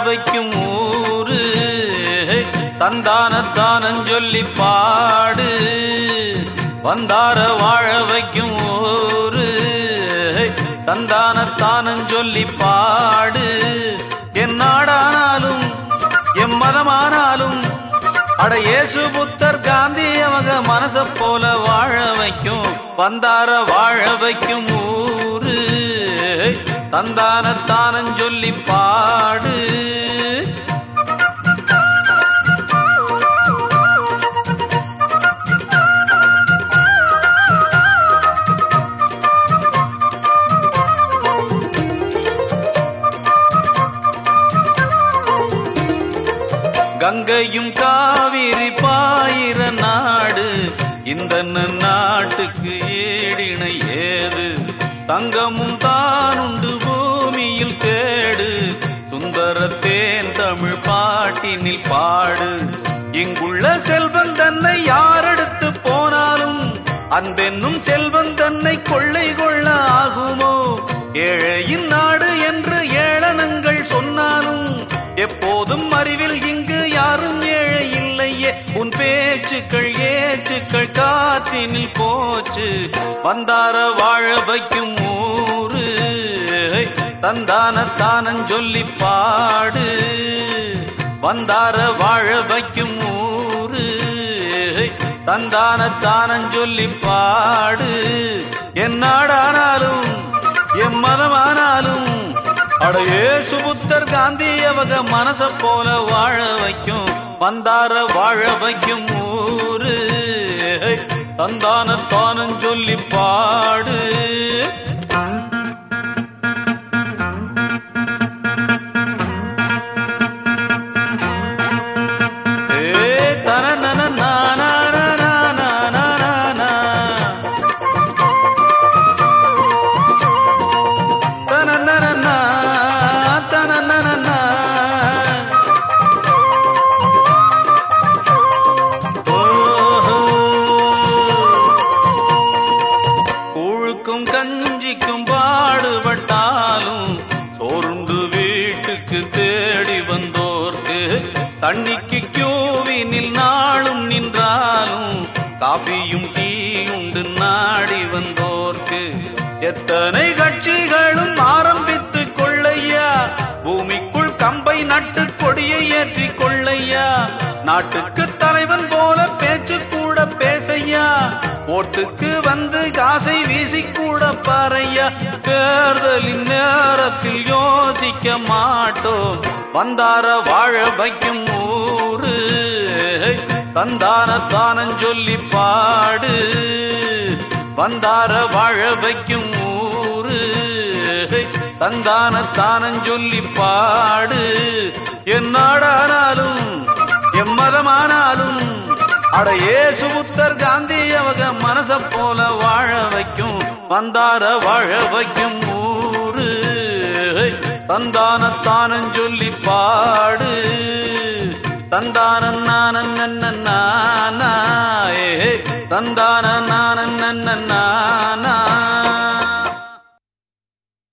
வைக்கும் ஊரு தந்தானத்தானஞ் சொல்லி பாடு வந்தார வாழ வைக்கும் ஊரு தந்தானத்தானஞ் சொல்லி பாடு என் நாடானாலும் எம் மதமானாலும் அட இயேசு புத்தர் காந்தி அவங்க மனச போல வாழ வைக்கும் வந்தார வாழ வைக்கும் ஊரு தந்தானத்தானஞ் சொல்லி பாடு கங்கையும் காவிரி பாயிர நாடு இந்த நாட்டுக்கு ஏடிணை ஏது தங்கமும் தானுண்டு பூமியில் கேடு சுந்தரத்தேன் தமிழ் பாட்டினில் பாடு இங்குள்ள செல்வன் தன்னை யாரெடுத்து போனாலும் அன்பென்னும் செல்வன் தன்னை கொள்ளை கொள்ள ஆகுமோ ஏழையின் நாடு என்று ஏளனங்கள் சொன்னாலும் எப்போதும் அறிவில் இங்கு யாரும் ஏழை இல்லையே உன் பேச்சுக்கள் ஏச்சுக்கள் காற்றினில் போச்சு வந்தார வாழ வைக்கும் ஊரு தந்தான தானஞ் சொல்லி பாடு வந்தார வாழ வைக்கும் ஊரு தந்தான தானஞ் சொல்லி பாடு என் நாடானாலும் எம் மதமானாலும் அடையே சுபுத்தர் காந்தி அவங்க மனச போல வாழ வைக்கும் வந்தார வாழ வைக்கும் ஊரு தந்தான தானும் சொல்லி பாடு ஏ தனனன நானானானானானானா. தனனனனா, தனனனனா. ஓஹோ. கூழுக்கும் கஞ்சிக்கும் பாடுபட்டாலும் சோர்ந்து வீட்டுக்கு தேடி வந்தோர்க்கு தண்ணிக்கு கியூவினில் நாளும் நின்றாலும் காபியும் டீயுண்டு நாடி வந்தோர்க்கு எத்தனை கட்சிகளும் ஆரம்பித்து கொள்ளையா பூமிக்குள் கம்பை நட்டு கொடியை ஏற்றி கொள்ளையா நாட்டுக்கு தலைவன் போல பேச்சு கூட பேசையா ஓட்டுக்கு வந்து காசை வீசி கூட பாறையா தேர்தலின் நேரத்தில் யோசிக்க மாட்டோம் வந்தார வாழ வைக்கும் ஊரு தந்தான தானஞ் சொல்லி பாடு வந்தார வாழ வைக்கும் ஊரு தந்தான தானஞ் சொல்லி பாடு என் நாடானாலும் எம் மதமானாலும் அடையே சுபுத்தர் காந்தி அவங்க மனச போல வாழ வைக்கும் வந்தார வாழ வைக்கும் ஊரு தந்தான தானஞ் சொல்லி பாடு தந்தான நான நானா ஏ தந்தான நான நானா